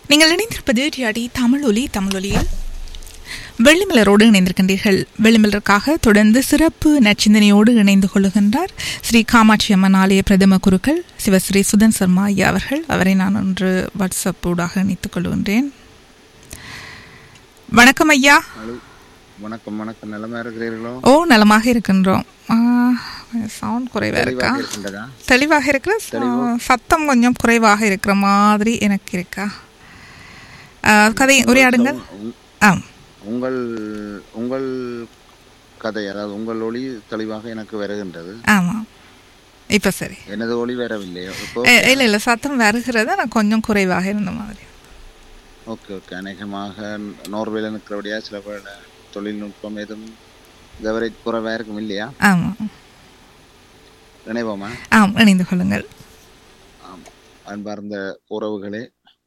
நீங்கள் இணைந்திருப்பது டிஆடி தமிழொலி தமிழொலியில் வெள்ளிமலரோடு இணைந்திருக்கின்றீர்கள் வெள்ளிமலருக்காக தொடர்ந்து சிறப்பு நச்சிந்தனையோடு இணைந்து கொள்ளுகின்றார் ஸ்ரீ காமாட்சி அம்மன் ஆலய பிரதம குருக்கள் சிவஸ்ரீ சுதன் சர்மா ஐயா அவர்கள் அவரை நான் ஒன்று வாட்ஸ்அப் ஊடாக இணைத்துக் கொள்கின்றேன் வணக்கம் ஐயா ஹலோ வணக்கம் வணக்கம் நிலமா இருக்கிறீர்களோ ஓ நலமாக இருக்கின்றோம் சவுண்ட் குறைவா இருக்கா தெளிவாக இருக்கின்றதா தெளிவாக இருக்கிற ச- சத்தம் கொஞ்சம் குறைவாக இருக்கிற மாதிரி எனக்கு இருக்கா ஆ, கதை உரையாடுங்கள் உங்- ஆ உங்கள் உங்கள் கதை அதாவது உங்கள் ஒளி தெளிவாக எனக்கு வருகின்றது ஆமாம் இப்போ சரி எனது ஒளி வரவில்லையோ இப்போ எ- இல்லை இல்லை சத்தம் வருகிறது ஆனால் கொஞ்சம் குறைவாக இருந்த மாதிரி ஓகே ஓகே அநேகமாக நோர்வேல இருக்கிறபடியா சில பேர் தொழில்நுட்பம் எதுவும் கவரேஜ் குறைவா இருக்கும் இல்லையா ஆமாம் நினைவோமா ஆம் இணைந்து கொள்ளுங்கள் ஆம் அன்பார்ந்த உறவுகளே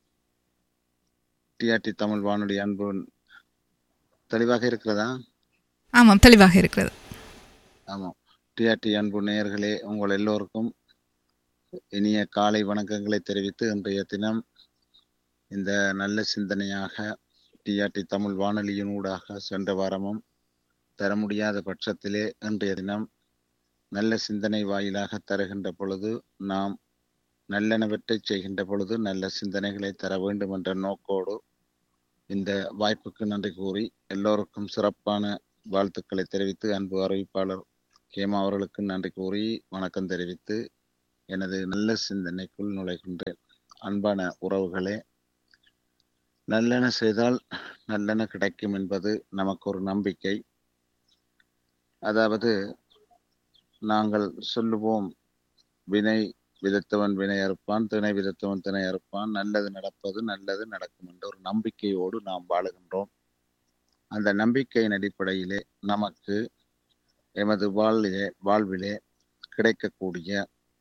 டிஆர்டி தமிழ் வானொலி அன்பு தெளிவாக இருக்கிறதா ஆமாம் தெளிவாக இருக்கிறது ஆமாம் டிஆர்டி அன்பு நேயர்களே உங்கள் எல்லோருக்கும் இனிய காலை வணக்கங்களை தெரிவித்து இன்றைய தினம் இந்த நல்ல சிந்தனையாக டிஆர்டி தமிழ் வானொலியின் ஊடாக சென்ற வாரமும் தர முடியாத பட்சத்திலே இன்றைய தினம் நல்ல சிந்தனை வாயிலாக தருகின்ற பொழுது நாம் நல்லனவற்றை செய்கின்ற பொழுது நல்ல சிந்தனைகளை தர வேண்டும் என்ற நோக்கோடு இந்த வாய்ப்புக்கு நன்றி கூறி எல்லோருக்கும் சிறப்பான வாழ்த்துக்களை தெரிவித்து அன்பு அறிவிப்பாளர் கேமா அவர்களுக்கு நன்றி கூறி வணக்கம் தெரிவித்து எனது நல்ல சிந்தனைக்குள் நுழைகின்றேன் அன்பான உறவுகளே நல்லென செய்தால் நல்லென கிடைக்கும் என்பது நமக்கு ஒரு நம்பிக்கை அதாவது நாங்கள் சொல்லுவோம் வினை விதைத்தவன் வினை அறுப்பான் திணை விதைத்தவன் திணை அறுப்பான் நல்லது நடப்பது நல்லது நடக்கும் என்ற ஒரு நம்பிக்கையோடு நாம் வாழுகின்றோம் அந்த நம்பிக்கையின் அடிப்படையிலே நமக்கு எமது வாழ்விலே வாழ்விலே கிடைக்கக்கூடிய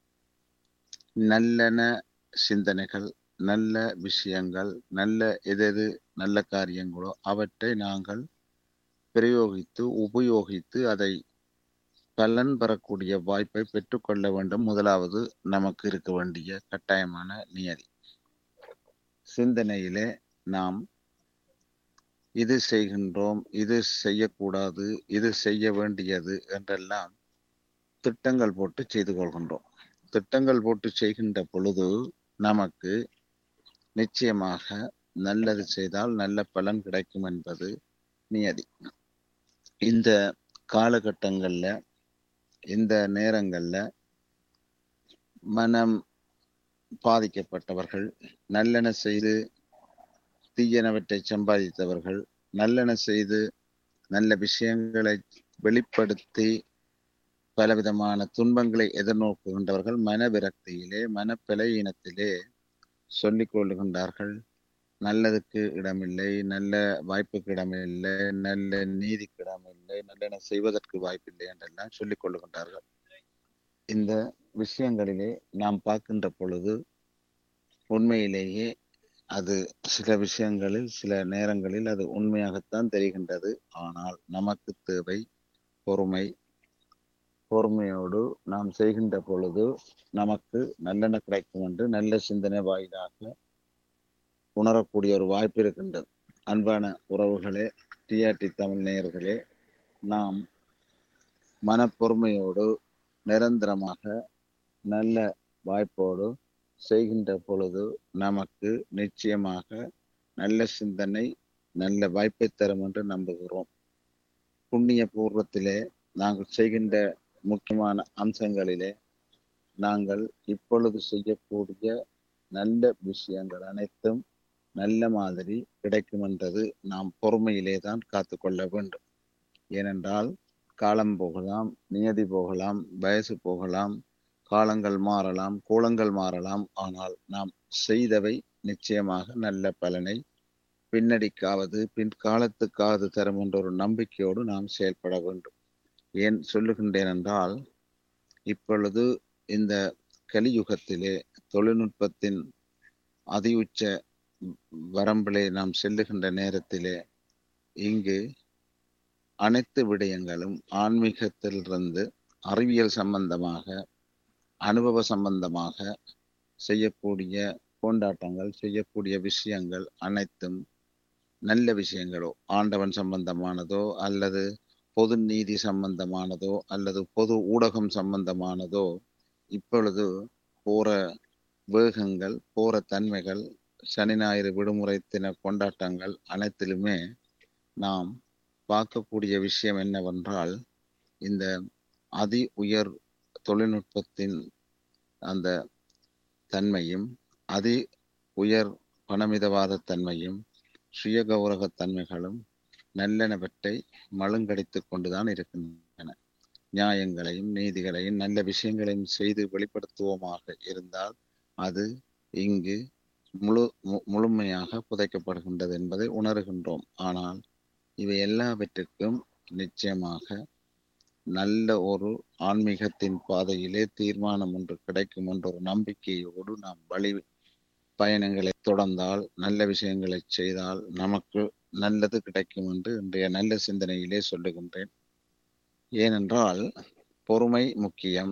நல்லன சிந்தனைகள் நல்ல விஷயங்கள் நல்ல எதெது நல்ல காரியங்களோ அவற்றை நாங்கள் பிரயோகித்து உபயோகித்து அதை பலன் பெறக்கூடிய வாய்ப்பை பெற்றுக்கொள்ள வேண்டும் முதலாவது நமக்கு இருக்க வேண்டிய கட்டாயமான நியதி சிந்தனையிலே நாம் இது செய்கின்றோம் இது செய்யக்கூடாது இது செய்ய வேண்டியது என்றெல்லாம் திட்டங்கள் போட்டு செய்து கொள்கின்றோம் திட்டங்கள் போட்டு செய்கின்ற பொழுது நமக்கு நிச்சயமாக நல்லது செய்தால் நல்ல பலன் கிடைக்கும் என்பது நியதி இந்த காலகட்டங்கள்ல இந்த நேரங்கள்ல மனம் பாதிக்கப்பட்டவர்கள் நல்லென செய்து தீயனவற்றை சம்பாதித்தவர்கள் நல்லென செய்து நல்ல விஷயங்களை வெளிப்படுத்தி பலவிதமான துன்பங்களை எதிர்நோக்குகின்றவர்கள் மன விரக்தியிலே மனப்பிழையினத்திலே சொல்லிக் கொள்ளுகின்றார்கள் நல்லதுக்கு இடமில்லை நல்ல வாய்ப்புக்கு இடமில்லை நல்ல நீதிக்கு இடமில்லை நல்லென செய்வதற்கு வாய்ப்பில்லை என்றெல்லாம் சொல்லிக் கொள்ளுகின்றார்கள் இந்த விஷயங்களிலே நாம் பார்க்கின்ற பொழுது உண்மையிலேயே அது சில விஷயங்களில் சில நேரங்களில் அது உண்மையாகத்தான் தெரிகின்றது ஆனால் நமக்கு தேவை பொறுமை பொறுமையோடு நாம் செய்கின்ற பொழுது நமக்கு நல்லெண்ண கிடைக்கும் என்று நல்ல சிந்தனை வாயிலாக உணரக்கூடிய ஒரு வாய்ப்பு இருக்கின்றது அன்பான உறவுகளே டிஆர்டி தமிழ் நேயர்களே நாம் மனப்பொறுமையோடு நிரந்தரமாக நல்ல வாய்ப்போடு செய்கின்ற பொழுது நமக்கு நிச்சயமாக நல்ல சிந்தனை நல்ல வாய்ப்பை தரும் என்று நம்புகிறோம் புண்ணிய பூர்வத்திலே நாங்கள் செய்கின்ற முக்கியமான அம்சங்களிலே நாங்கள் இப்பொழுது செய்யக்கூடிய நல்ல விஷயங்கள் அனைத்தும் நல்ல மாதிரி கிடைக்கும் என்றது நாம் பொறுமையிலே தான் காத்து கொள்ள வேண்டும் ஏனென்றால் காலம் போகலாம் நியதி போகலாம் வயசு போகலாம் காலங்கள் மாறலாம் கோலங்கள் மாறலாம் ஆனால் நாம் செய்தவை நிச்சயமாக நல்ல பலனை பின்னடிக்காவது பின்காலத்துக்காவது தரும் என்ற ஒரு நம்பிக்கையோடு நாம் செயல்பட வேண்டும் ஏன் சொல்லுகின்றேன் என்றால் இப்பொழுது இந்த கலியுகத்திலே தொழில்நுட்பத்தின் அதி உச்ச வரம்பிலே நாம் செல்லுகின்ற நேரத்திலே இங்கு அனைத்து விடயங்களும் ஆன்மீகத்திலிருந்து அறிவியல் சம்பந்தமாக அனுபவ சம்பந்தமாக செய்யக்கூடிய கொண்டாட்டங்கள் செய்யக்கூடிய விஷயங்கள் அனைத்தும் நல்ல விஷயங்களோ ஆண்டவன் சம்பந்தமானதோ அல்லது பொது நீதி சம்பந்தமானதோ அல்லது பொது ஊடகம் சம்பந்தமானதோ இப்பொழுது போற வேகங்கள் போற தன்மைகள் சனி ஞாயிறு விடுமுறை தின கொண்டாட்டங்கள் அனைத்திலுமே நாம் பார்க்கக்கூடிய விஷயம் என்னவென்றால் இந்த அதி உயர் தொழில்நுட்பத்தின் அந்த தன்மையும் அதி உயர் பணமிதவாத தன்மையும் சுய தன்மைகளும் நல்லனவற்றை மழுங்கடித்து கொண்டுதான் இருக்கின்றன நியாயங்களையும் நீதிகளையும் நல்ல விஷயங்களையும் செய்து வெளிப்படுத்துவோமாக இருந்தால் அது இங்கு முழு முழுமையாக புதைக்கப்படுகின்றது என்பதை உணர்கின்றோம் ஆனால் இவை எல்லாவற்றுக்கும் நிச்சயமாக நல்ல ஒரு ஆன்மீகத்தின் பாதையிலே தீர்மானம் ஒன்று கிடைக்கும் என்ற ஒரு நம்பிக்கையோடு நாம் வழி பயணங்களை தொடர்ந்தால் நல்ல விஷயங்களை செய்தால் நமக்கு நல்லது கிடைக்கும் என்று இன்றைய நல்ல சிந்தனையிலே சொல்லுகின்றேன் ஏனென்றால் பொறுமை முக்கியம்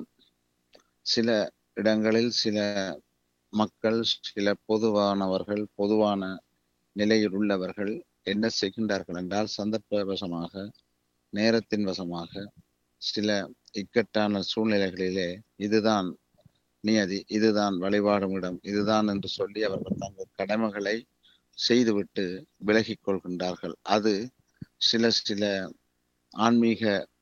சில இடங்களில் சில மக்கள் சில பொதுவானவர்கள் பொதுவான நிலையில் உள்ளவர்கள் என்ன செய்கின்றார்கள் என்றால் சந்தர்ப்பவசமாக நேரத்தின் வசமாக சில இக்கட்டான சூழ்நிலைகளிலே இதுதான் நியதி இதுதான் வழிபாடும் இடம் இதுதான் என்று சொல்லி அவர்கள் தங்கள் கடமைகளை செய்துவிட்டு விலகிக் கொள்கின்றார்கள் அது சில சில ஆன்மீக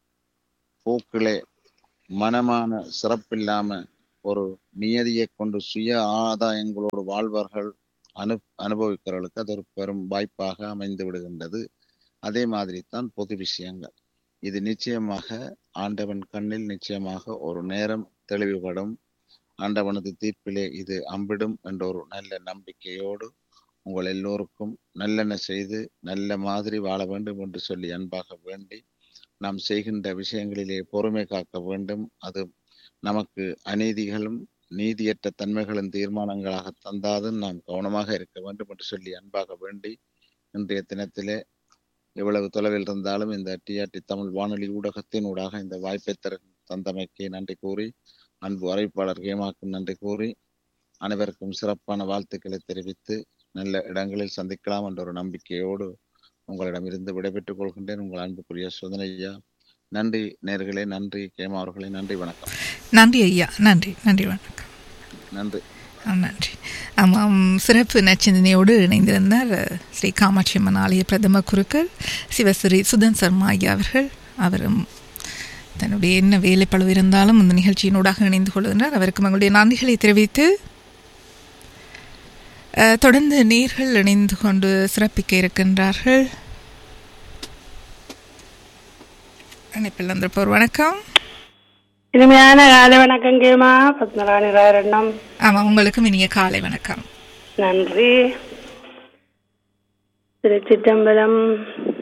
போக்கிலே மனமான சிறப்பில்லாம ஒரு நியதியை கொண்டு சுய ஆதாயங்களோடு வாழ்வார்கள் அனு அனுபவிக்கிறவர்களுக்கு அது ஒரு பெரும் வாய்ப்பாக அமைந்து விடுகின்றது அதே மாதிரி தான் பொது விஷயங்கள் இது நிச்சயமாக ஆண்டவன் கண்ணில் நிச்சயமாக ஒரு நேரம் தெளிவுபடும் ஆண்டவனது தீர்ப்பிலே இது அம்பிடும் என்ற ஒரு நல்ல நம்பிக்கையோடு உங்கள் எல்லோருக்கும் நல்லெண்ண செய்து நல்ல மாதிரி வாழ வேண்டும் என்று சொல்லி அன்பாக வேண்டி நாம் செய்கின்ற விஷயங்களிலே பொறுமை காக்க வேண்டும் அது நமக்கு அநீதிகளும் நீதியற்ற தன்மைகளின் தீர்மானங்களாக தந்தாதும் நாம் கவனமாக இருக்க வேண்டும் என்று சொல்லி அன்பாக வேண்டி இன்றைய தினத்திலே எவ்வளவு தொலைவில் இருந்தாலும் இந்த டிஆர்டி தமிழ் வானொலி ஊடகத்தின் ஊடாக இந்த வாய்ப்பை தர தந்தமைக்கு நன்றி கூறி அன்பு அறிவிப்பாளர் கேமாக்கும் நன்றி கூறி அனைவருக்கும் சிறப்பான வாழ்த்துக்களை தெரிவித்து நல்ல இடங்களில் சந்திக்கலாம் என்ற ஒரு நம்பிக்கையோடு உங்களிடமிருந்து விடைபெற்றுக் கொள்கின்றேன் உங்கள் அன்புக்குரிய சுதனையா நன்றி நேர்களே நன்றி கேமா அவர்களே நன்றி வணக்கம் நன்றி ஐயா நன்றி நன்றி வணக்கம் நன்றி நன்றி ஆமாம் சிறப்பு நச்சிந்தனையோடு இணைந்திருந்தார் ஸ்ரீ காமாட்சி அம்மன் ஆலய பிரதம குருக்கள் சிவஸ்ரீ சுதன் சர்மா ஐயா அவர்கள் அவரும் தன்னுடைய என்ன வேலைப்பளவு இருந்தாலும் இந்த நிகழ்ச்சியினூடாக இணைந்து கொள்கின்றார் அவருக்கு மங்களுடைய நன்றிகளை தெரிவித்து தொடர்ந்து நேர்கள் இணைந்து கொண்டு சிறப்பிக்க இருக்கின்றார்கள் இணைப்பில் வந்திருப்போர் வணக்கம் இனிமையான காலை வணக்கம் கேமா பத்மராணி ராயரண்ணம் ஆமாம் உங்களுக்கும் இனிய காலை வணக்கம் நன்றி திருச்சிற்றம்பலம்